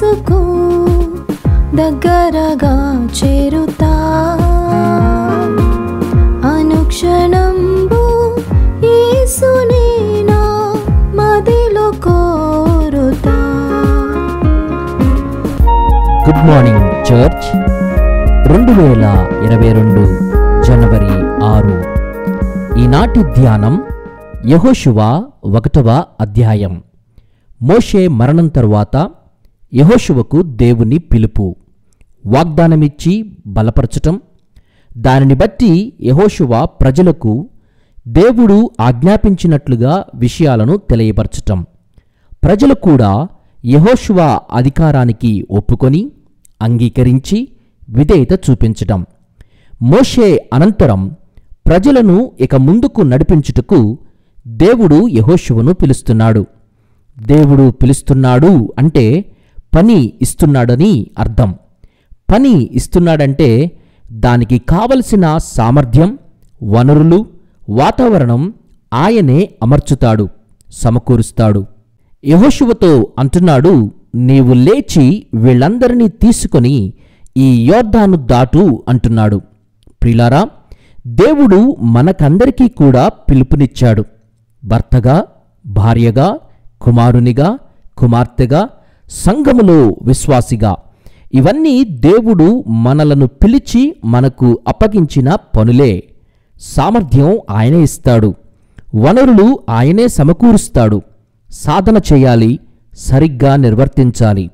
యేసుకు దగ్గరగా చేరుతా అనుక్షణంబు యేసునే నా మదిలో కోరుతా గుడ్ మార్నింగ్ చర్చ్ రెండు వేల ఇరవై రెండు జనవరి ఆరు ఈనాటి ధ్యానం యహోశువ ఒకటవ అధ్యాయం మోషే మరణం తరువాత యహోశువకు దేవుని పిలుపు వాగ్దానమిచ్చి బలపరచటం దానిని బట్టి యహోశువ ప్రజలకు దేవుడు ఆజ్ఞాపించినట్లుగా విషయాలను తెలియపరచటం ప్రజలు కూడా యహోషువ అధికారానికి ఒప్పుకొని అంగీకరించి విధేయత చూపించటం మోషే అనంతరం ప్రజలను ఇక ముందుకు నడిపించుటకు దేవుడు యహోషువను పిలుస్తున్నాడు దేవుడు పిలుస్తున్నాడు అంటే పని ఇస్తున్నాడని అర్థం పని ఇస్తున్నాడంటే దానికి కావలసిన సామర్థ్యం వనరులు వాతావరణం ఆయనే అమర్చుతాడు సమకూరుస్తాడు యహోషువతో అంటున్నాడు నీవు లేచి వీళ్ళందరినీ తీసుకొని ఈ యోర్ధాను దాటు అంటున్నాడు ప్రిలారా దేవుడు మనకందరికీ కూడా పిలుపునిచ్చాడు భర్తగా భార్యగా కుమారునిగా కుమార్తెగా సంఘములో విశ్వాసిగా ఇవన్నీ దేవుడు మనలను పిలిచి మనకు అప్పగించిన పనులే సామర్థ్యం ఆయనే ఇస్తాడు వనరులు ఆయనే సమకూరుస్తాడు సాధన చేయాలి సరిగ్గా నిర్వర్తించాలి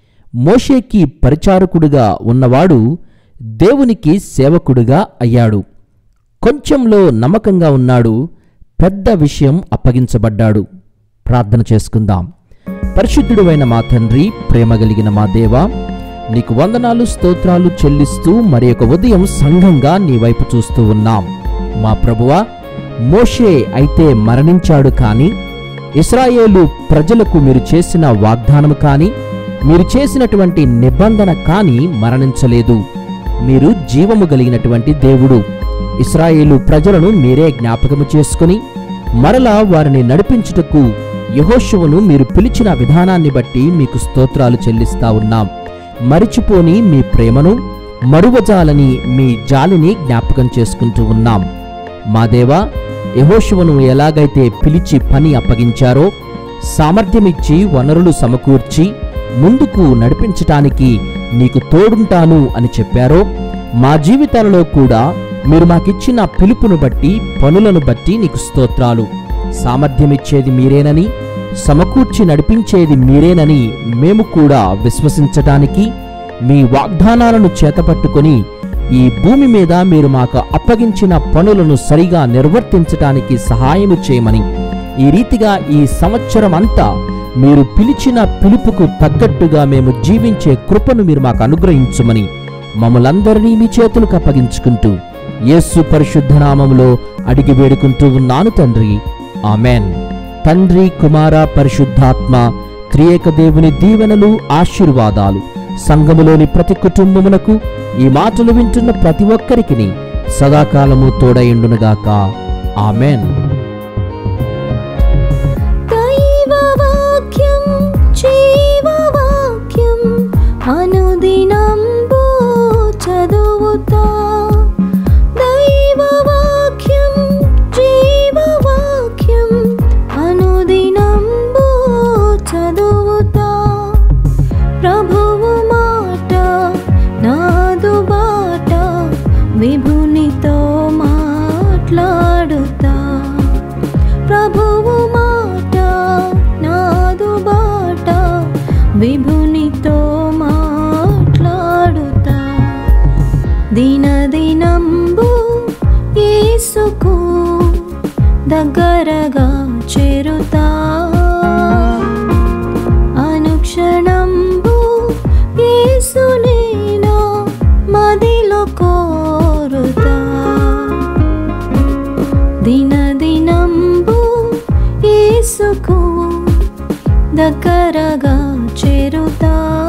మోషేకి పరిచారకుడుగా ఉన్నవాడు దేవునికి సేవకుడుగా అయ్యాడు కొంచెంలో నమ్మకంగా ఉన్నాడు పెద్ద విషయం అప్పగించబడ్డాడు ప్రార్థన చేసుకుందాం పరిశుద్ధుడువైన మా తండ్రి ప్రేమ కలిగిన మా దేవా నీకు వందనాలు స్తోత్రాలు చెల్లిస్తూ మరి ఒక ఉదయం సంఘంగా నీ వైపు చూస్తూ ఉన్నాం మా ప్రభువా మోషే అయితే మరణించాడు కానీ ఇస్రాయేలు ప్రజలకు మీరు చేసిన వాగ్దానం కానీ మీరు చేసినటువంటి నిబంధన కానీ మరణించలేదు మీరు జీవము కలిగినటువంటి దేవుడు ఇస్రాయేలు ప్రజలను మీరే జ్ఞాపకము చేసుకుని మరలా వారిని నడిపించుటకు యహోశువను మీరు పిలిచిన విధానాన్ని బట్టి మీకు స్తోత్రాలు చెల్లిస్తా ఉన్నాం మరిచిపోని మీ ప్రేమను మరువజాలని మీ జాలిని జ్ఞాపకం చేసుకుంటూ ఉన్నాం మా దేవా యహోశువను ఎలాగైతే పిలిచి పని అప్పగించారో సామర్థ్యమిచ్చి వనరులు సమకూర్చి ముందుకు నడిపించటానికి నీకు తోడుంటాను అని చెప్పారో మా జీవితాలలో కూడా మీరు మాకిచ్చిన పిలుపును బట్టి పనులను బట్టి నీకు స్తోత్రాలు సామర్థ్యమిచ్చేది మీరేనని సమకూర్చి నడిపించేది మీరేనని మేము కూడా విశ్వసించటానికి మీ వాగ్దానాలను చేతపట్టుకొని ఈ భూమి మీద మీరు మాకు అప్పగించిన పనులను సరిగా నిర్వర్తించటానికి సహాయము చేయమని ఈ రీతిగా ఈ సంవత్సరం అంతా మీరు పిలిచిన పిలుపుకు తగ్గట్టుగా మేము జీవించే కృపను మీరు మాకు అనుగ్రహించమని మమ్మలందరినీ మీ చేతులకు అప్పగించుకుంటూ యేసు పరిశుద్ధ నామములో అడిగి వేడుకుంటూ ఉన్నాను తండ్రి ఆమెన్ తండ్రి కుమార పరిశుద్ధాత్మ త్రియేక దేవుని దీవెనలు ఆశీర్వాదాలు సంఘములోని ప్రతి కుటుంబమునకు ఈ మాటలు వింటున్న ప్రతి ఒక్కరికి సదాకాలము తోడయుండునుగాక ఆమెన్ దైవవాక్యం జీవవాక్యం అనుదినంబు చదువుతా దైవవాక్యం జీవవాక్యం అనుదినంబు చదువుతా ప్రభువు మాట నాదు బాట విభునితో మాట్లాడుతా ప్రభువు మాట నాదు బాట విభునితో మాట్లాడుతా దినదినంబు యేసుకు దగ్గరగా చేరుతా అనుక్షణంబు యేసునే నా మదిలో కోరుతా దినదినంబు యేసుకు దగ్గరగా చేరుతా